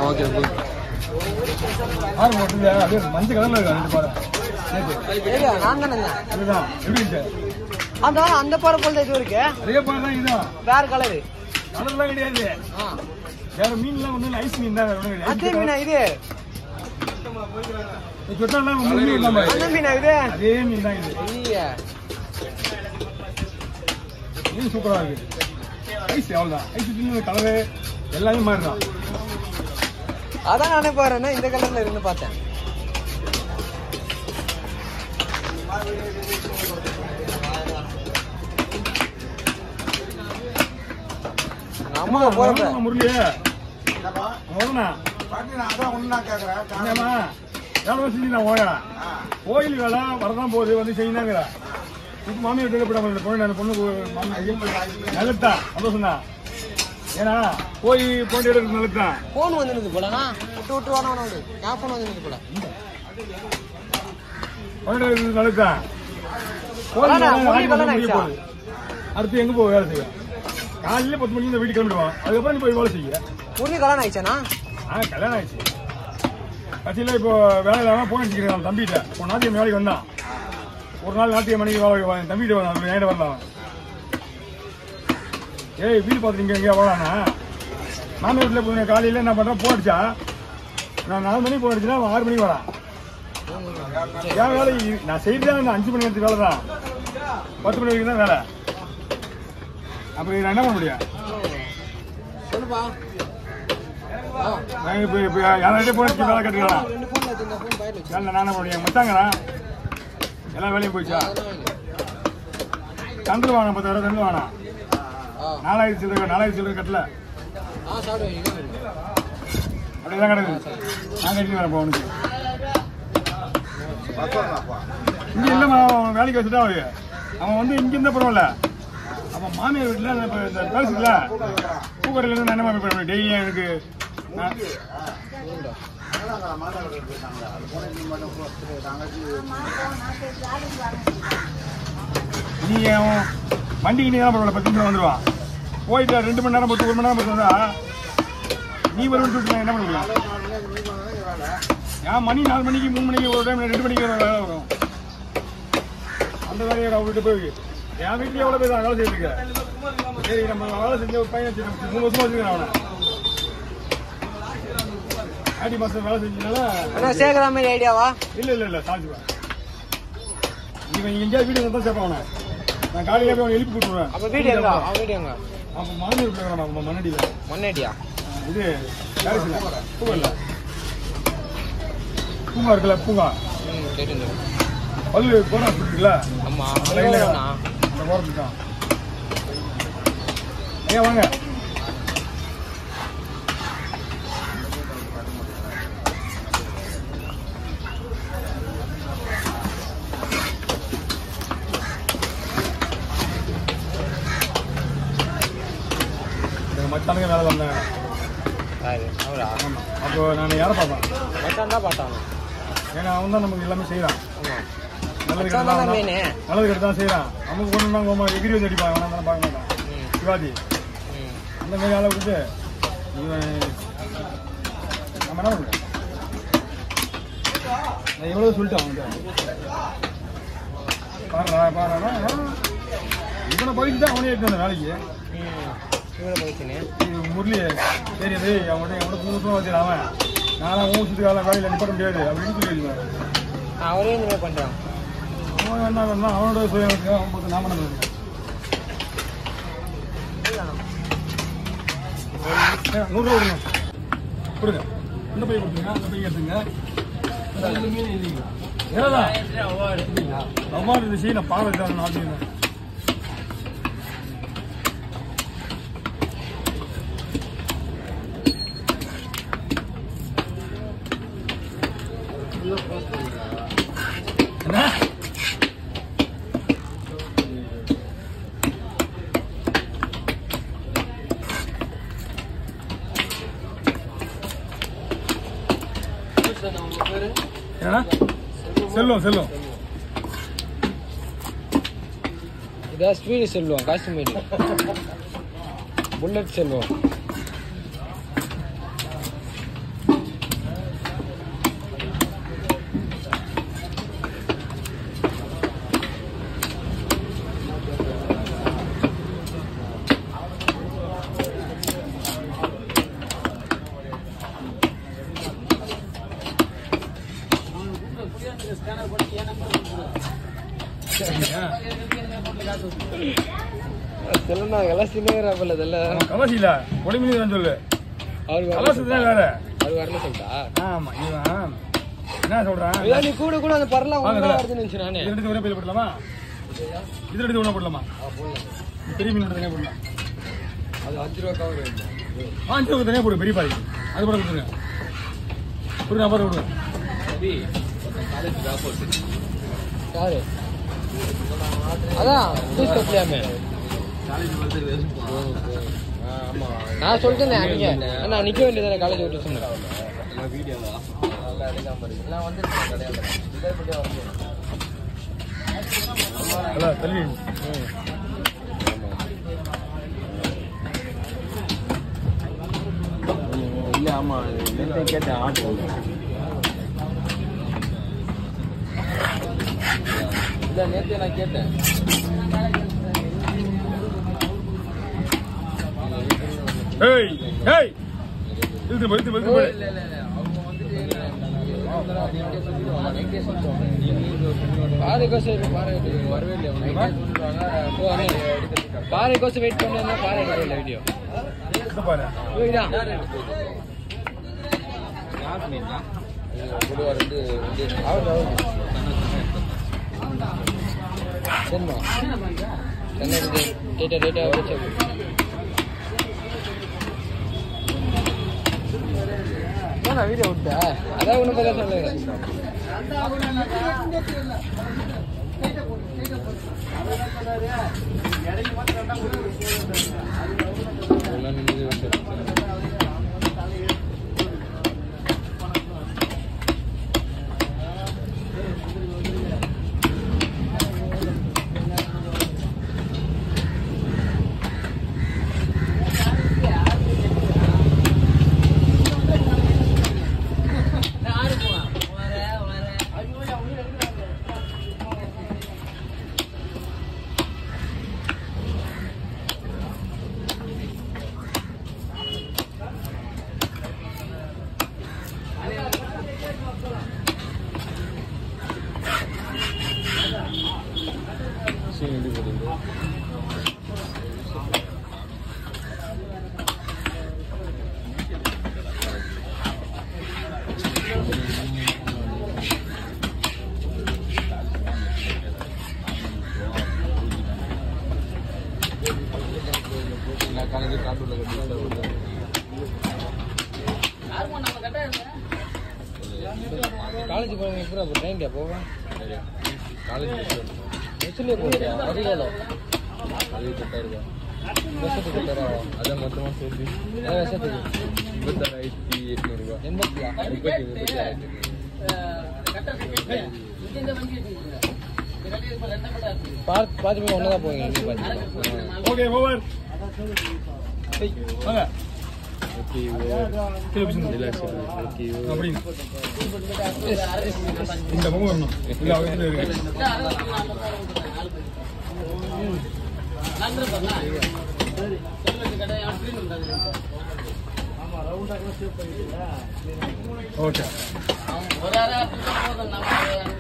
Okay bro ஆறு போட்டு அப்படியே மஞ்சள் கலர்ல இருக்கு ரெண்டு பாரு நேத்து. நான் தானே இதுதான் எப்படி இருக்கு அந்த அந்த பாறை போல தான் இது இருக்கு அதே பாரு தான் இதுதான் வேற கலரு கலர்லாம் கிடையாது வேற மீன்லாம் ஒன்றும் ஐஸ் மீன் தான் வேற ஒண்ணும் அதே கிடையாது மீனா இது இது சொன்னாலாம் உங்க மீன் இல்லாம அந்த மீனா இது அதே மீன் தான் இது இல்லையே மீன் சூப்பரா இருக்கு ஐஸ் அவ்வளவுதான் ஐஸ் மீன் கலரு எல்லாமே மாதிரி தான் அதான் நானே பாருன்னா இந்த கலர்ல இருந்து பார்த்தேன் அம்மா போறப்ப முரளியே வரண்ணா என்னம்மா எவ்வளோ செஞ்சு நான் ஓயா கோயில் வேலை வரதான் போகுது வந்து செய்யினாங்கிற இப்போ மாமியார் வீட்டில் போய் நம்ம பொண்ணு அந்த பொண்ணு நல்லதா சந்தோஷம் தான் ஏன்னா போய் போட்டி எடுக்கிறது நல்லதுதான் போன் வந்துருது போலனா விட்டு விட்டு வேணா வேணா விடு என் போன் வந்துருது போல போட்டி எடுக்கிறது நல்லதுதான் கோயில் அதானே, வேலை முரளி நாளைக்கு கல்யாணம் முடிய ஆயிடுச்சா? போகுது. அடுத்து எங்க போக வேலை செய்ய காலையில பத்து மணிக்கு இந்த வீட்டுக்கு கிளம்பிடுவோம் அதுக்கப்புறம் நீ போய் வேலை செய்ய முருகி கல்யாணம் ஆயிடுச்சானா ஆ கல்யாணம் ஆயிடுச்சு கட்சியில் இப்போ வேலை இல்லாமல் போன் அடிச்சுக்கிறேன் தம்பிகிட்ட ஒரு நாளைக்கு வேலைக்கு வந்தான் ஒரு நாள் நாட்டிய மணிக்கு வேலை வா- என் தம்பிகிட்ட வந்தான் என்கிட்ட வரலாம் ஏய் வீடு பார்த்துட்டு எங்கேயா வரலாண்ணா மாமியார் வீட்டில் போய் காலையில் என்ன பண்ணுறேன் போன் அடிச்சா நான் நாலு மணிக்கு போன் அடிச்சுனா அவன் ஆறு மணிக்கு வரான் என் வேலை இ- நான் செய்யறதே அந்த அஞ்சு மணி நேரத்துக்கு வேலை தான் பத்து மணி வரைக்கும் தான் வேலை அப்போ நான் என்ன பண்ண முடியும் சொல்லுப்பா நான் இப்போ இப்போ யார்கிட்ட போன் அடிச்சு வேலை கட்டுக்கலாம் ரெண்டு போன் வச்சு இந்த போன் பயிர் வச்சு வேலை நானே பண்ணுவேன் மச்சாங்கிறேன் எல்லா வேலையும் போயிடுச்சா தந்துருவாங்க பத்தாயிரம் தந்துருவானா ஆ நாலாயிரத்தி சில்லற நாலாயிரத்தி சில்லற கட்டல ஆ சாப்பிடுவேன் அப்படிதான் கிடக்குது நான் கட்டி வரேன் அவனுக்கு இங்க இல்லம்மா அவன் வேலைக்கு வச்சுட்டா அவரு அவன் வந்து இங்க இருந்தா பரவாயில்ல அவன் மாமியார் வீட்டுல அந்த இப்ப இந்த பேசுல பூக்கடையில இருந்து நான் என்ன மாமி பண்ண டெய்லியும் எனக்கு நான் நீ அவன் வண்டிக்கு நீ தான் பரவாயில்ல பத்து நிமிஷம் வந்துடுவான் போயிட்டு ரெண்டு மணி நேரம் பத்து ஒரு மணி நேரம் பத்து வந்தா நீ வருவன்னு சொல்லிட்டு நான் என்ன பண்ண முடியும் ஏன் மணி நாலு மணிக்கு மூணு மணிக்கு ஒரு டைம் ரெண்டு மணிக்கு ஒரு வேலை வரும் அந்த வேலையை அவங்ககிட்ட போய் என் வீட்டுல எவ்வளவு பேர் வேலை செய்யிட்டு சரி நம்ம வேலை செஞ்ச ஒரு பையன் வச்சு நம்ம மூணு வருஷமா வச்சுக்கிறேன் அவனை ஆடி மாசம் வேலை செஞ்சதுனால அண்ணா சேர்க்கிற மாதிரி ஐடியாவா இல்ல இல்ல இல்ல சாஞ்சுவா இவன் எங்கேயாவது வீடு தான் சேர்ப்பான் அவனை நான் காலையில போய் அவனை எழுப்பி கூட்டுருவேன் அப்ப வீடு எங்க அவன் வீடு எங்க அப்ப மாமியார் வீட்டுல இருக்கிறான் அவன் மண்ணடியில மண்ணேடியா இது பாரிஸ்ல பூங்கா இல்ல பூங்கா இருக்குல்ல பூங்கா ம் கேட்டு பல்லு போனா இருக்குல்ல ஆமா அந்த அங்க லைன்ல வேணா. அந்த போறதுக்கு தான் ஐயா வாங்க எங்க மச்சானுங்க வேலை வந்தாங்க யாரு அவரா அப்போ நான் யாரை பார்ப்பேன் மச்சான் தான் பார்த்தாங்க ஏன்னா அவன் தான் நமக்கு எல்லாமே செய்யறான் ஆமா நல்லது மச்சான் தானே கெட்டதா மெயின் நல்லது கெட்டு தான் செய்யறான் நமக்கு ஒண்ணு தான் கோமா எகிரி வந்து அடிப்பான் அவன் தான் பார்க்க மாட்டான் ம் சிவாஜி ம் அந்த மாதிரி ஆளை விட்டு இவன் நம்ம என்ன பண்ணுறோம் நான் எவ்வளோ சொல்லிட்டேன் அவன்கிட்ட பாடுறா பாடுறா இவனை படிச்சுட்டு அவனே எடுத்து அந்த வேலைக்கு ம் இவ்வளோ போயிடுச்சுன்னு இது முரளி சரி அது அவன்கிட்ட எவ்வளோ மூணு வருஷமா வச்சு அவன் நானும் ஊசத்துக்கு காலம் வேலையில் நிப்பாட்ட முடியாது அப்படின்னு சொல்லி வச்சுக்கேன் அவரே இந்த மாதிரி பண்றான் அவன் என்ன பண்ணா அவனோட சுயம் இருக்கு, அவன் பார்த்து நாம என்ன பண்ணுறது நூறுரூவா கொடுங்க கொடுங்க இந்த பை கொடுத்துங்க அந்த பை எடுத்துங்க ஏதா அம்மா இருந்துச்சு நான் பால் வச்சாங்க நாளைக்கு என்ன ஏன்னா செல்லும் செல்லும் இதான் ஸ்பீடு செல்வம் காஷ்மீர் புல்லட் செல்வம் சொல்லணும் அதெல்லாம் சின்னவராப்பில் இதெல்லாம் அவன் கலசி இல்ல கொடிமீன் தான் சொல்லு அவருக்கு வரல கலசி தான் வேற அவர் வரல சொல்லிட்டா ஆமா இவன் என்ன சொல்றான் ஐயா, நீ கூட கூட அந்த பரலாம் வாங்க, ஒன்றா வாங்க. வருதுன்னு நினைச்சு நானு இது எடுத்து ஒரே பையில போடலாமா இது எடுத்து ஒண்ணா போடலாமா பெரிய மீன் மட்டும் தனியா போடலாம் அது அஞ்சு ரூபா கவர் ஆ அஞ்சு ரூபா தனியா போடு பெரிய பாதி அது கூட கொடுத்துருங்க ஒரு நம்பர் விடுங்க யாரு அதான் ஃபீஸ் கட்டலையாமே நான் சொல்லிட்டேன் அன்னைக்கு நான் நிக்க வேண்டியதானே காலேஜ் விட்டு சொன்னேன் அதான் தள்ளி இல்ல ஆமா நேற்று கேட்டேன் ஆட்டோ இல்ல நேற்று நான் கேட்டேன் ஏய் ஏய் இழுத்து போ, இழுத்து போ, இழுத்து போ. இல்ல இல்ல இல்ல அவங்க வந்துட்டு பாறை கோசம் இப்ப பாறை வரவே இல்லை பாறை கோசம் வெயிட் பண்ணா பாறை எடுக்கவே இல்லை வீடியோ இதை பாரு இதான் அவர் அவர் சரிம்மா சென்னை டேட்டா டேட்டா வச்சு நான் வீடியோ விட்டேன் அதான் ஒன்றும் பதா சொல்லுங்க காலேஜ் போகிறவங்க எப்படி அப்போ ட்ரெயின்ல போவேன் பஸ்ஸில் போகிறியா அதிகாலம் வருஷத்துக்கு எட்டாயிரம் அதான் மொத்தமா சேர்த்து அதான் வருஷத்துக்கு இருபத்தாறாயிரத்தி எட்நூறு ரூபாய் எண்பத்தியா முப்பத்தி முப்பத்தி ஆயிரத்தி பார்த்து பார்த்து ஒன்று தான் போவீங்க நீங்கள் பார்த்து ஓகே ஓவர் வாங்க ஓகே கீழே பிடிச்சிருங்க. ரிலாக்ஸ் ஓகே அப்படின்னு இந்த பக்கம் வரணும் இல்ல அவத்துல இருக்கு ஓகே ஒரு அரை போதும் நம்ம